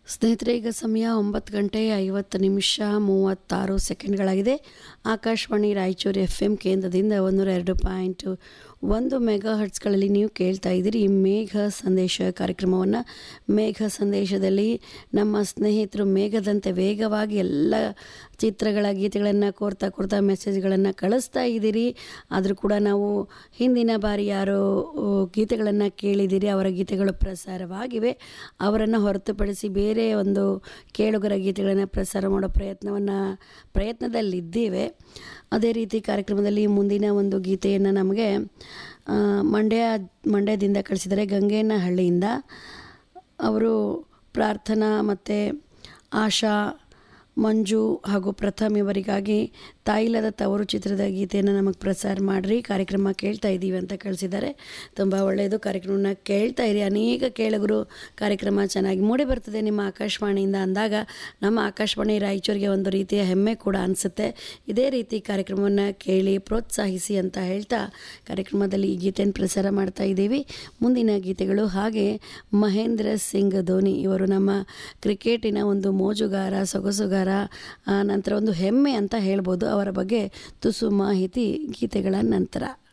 ಸ್ನೇಹಿತರೆ ಈಗ ಸಮಯ ಒಂಬತ್ತು ಗಂಟೆ ಐವತ್ತು ನಿಮಿಷ ಮೂವತ್ತಾರು ಸೆಕೆಂಡ್ಗಳಾಗಿದೆ ಆಕಾಶವಾಣಿ ರಾಯಚೂರು ಎಫ್ ಎಂ ಕೇಂದ್ರದಿಂದ ಒಂದೂರ ಎರಡು ಪಾಯಿಂಟ್ ಒಂದು ಮೆಗಾ ಹರ್ಟ್ಸ್ಗಳಲ್ಲಿ ನೀವು ಕೇಳ್ತಾ ಇದ್ದೀರಿ ಈ ಮೇಘ ಸಂದೇಶ ಕಾರ್ಯಕ್ರಮವನ್ನು ಮೇಘ ಸಂದೇಶದಲ್ಲಿ ನಮ್ಮ ಸ್ನೇಹಿತರು ಮೇಘದಂತೆ ವೇಗವಾಗಿ ಎಲ್ಲ ಚಿತ್ರಗಳ ಗೀತೆಗಳನ್ನು ಕೋರ್ತಾ ಕೋರ್ತಾ ಮೆಸೇಜ್ಗಳನ್ನು ಕಳಿಸ್ತಾ ಇದ್ದೀರಿ ಆದರೂ ಕೂಡ ನಾವು ಹಿಂದಿನ ಬಾರಿ ಯಾರೋ ಗೀತೆಗಳನ್ನು ಕೇಳಿದ್ದೀರಿ ಅವರ ಗೀತೆಗಳು ಪ್ರಸಾರವಾಗಿವೆ ಅವರನ್ನು ಹೊರತುಪಡಿಸಿ ಬೇರೆ ಒಂದು ಕೇಳುಗರ ಗೀತೆಗಳನ್ನು ಪ್ರಸಾರ ಮಾಡೋ ಪ್ರಯತ್ನವನ್ನು ಪ್ರಯತ್ನದಲ್ಲಿದ್ದೇವೆ ಅದೇ ರೀತಿ ಕಾರ್ಯಕ್ರಮದಲ್ಲಿ ಮುಂದಿನ ಒಂದು ಗೀತೆಯನ್ನು ನಮಗೆ ಆ, ಮಂಡ್ಯ ಮಂಡ್ಯದಿಂದ ಕಳಿಸಿದ್ದಾರೆ ಗಂಗೇನಹಳ್ಳಿಯಿಂದ ಅವರು ಪ್ರಾರ್ಥನಾ ಮತ್ತು ಆಶಾ ಮಂಜು ಹಾಗೂ ಪ್ರಥಮ್ ಇವರಿಗಾಗಿ ತಾಯಿಲದ ತವರು ಚಿತ್ರದ ಗೀತೆಯನ್ನು ನಮಗೆ ಪ್ರಸಾರ ಮಾಡಿರಿ ಕಾರ್ಯಕ್ರಮ ಕೇಳ್ತಾ ಇದ್ದೀವಿ ಅಂತ ಕಳಿಸಿದ್ದಾರೆ ತುಂಬ ಒಳ್ಳೆಯದು ಕಾರ್ಯಕ್ರಮನ ಕೇಳ್ತಾ ಇರಿ ಅನೇಕ ಕೇಳುಗರು ಕಾರ್ಯಕ್ರಮ ಚೆನ್ನಾಗಿ ಮೂಡಿ ಬರ್ತದೆ ನಿಮ್ಮ ಆಕಾಶವಾಣಿಯಿಂದ ಅಂದಾಗ ನಮ್ಮ ಆಕಾಶವಾಣಿ ರಾಯಚೂರಿಗೆ ಒಂದು ರೀತಿಯ ಹೆಮ್ಮೆ ಕೂಡ ಅನಿಸುತ್ತೆ ಇದೇ ರೀತಿ ಕಾರ್ಯಕ್ರಮವನ್ನು ಕೇಳಿ ಪ್ರೋತ್ಸಾಹಿಸಿ ಅಂತ ಹೇಳ್ತಾ ಕಾರ್ಯಕ್ರಮದಲ್ಲಿ ಈ ಗೀತೆಯನ್ನು ಪ್ರಸಾರ ಮಾಡ್ತಾ ಇದ್ದೀವಿ ಮುಂದಿನ ಗೀತೆಗಳು ಹಾಗೆ ಮಹೇಂದ್ರ ಸಿಂಗ್ ಧೋನಿ ಇವರು ನಮ್ಮ ಕ್ರಿಕೆಟಿನ ಒಂದು ಮೋಜುಗಾರ ಸೊಗಸುಗಾರ ಆ, ನಂತರ ಒಂದು ಹೆಮ್ಮೆ ಅಂತ ಹೇಳ್ಬೋದು ಅವರ ಬಗ್ಗೆ ತುಸು ಮಾಹಿತಿ ಗೀತೆಗಳ ನಂತರ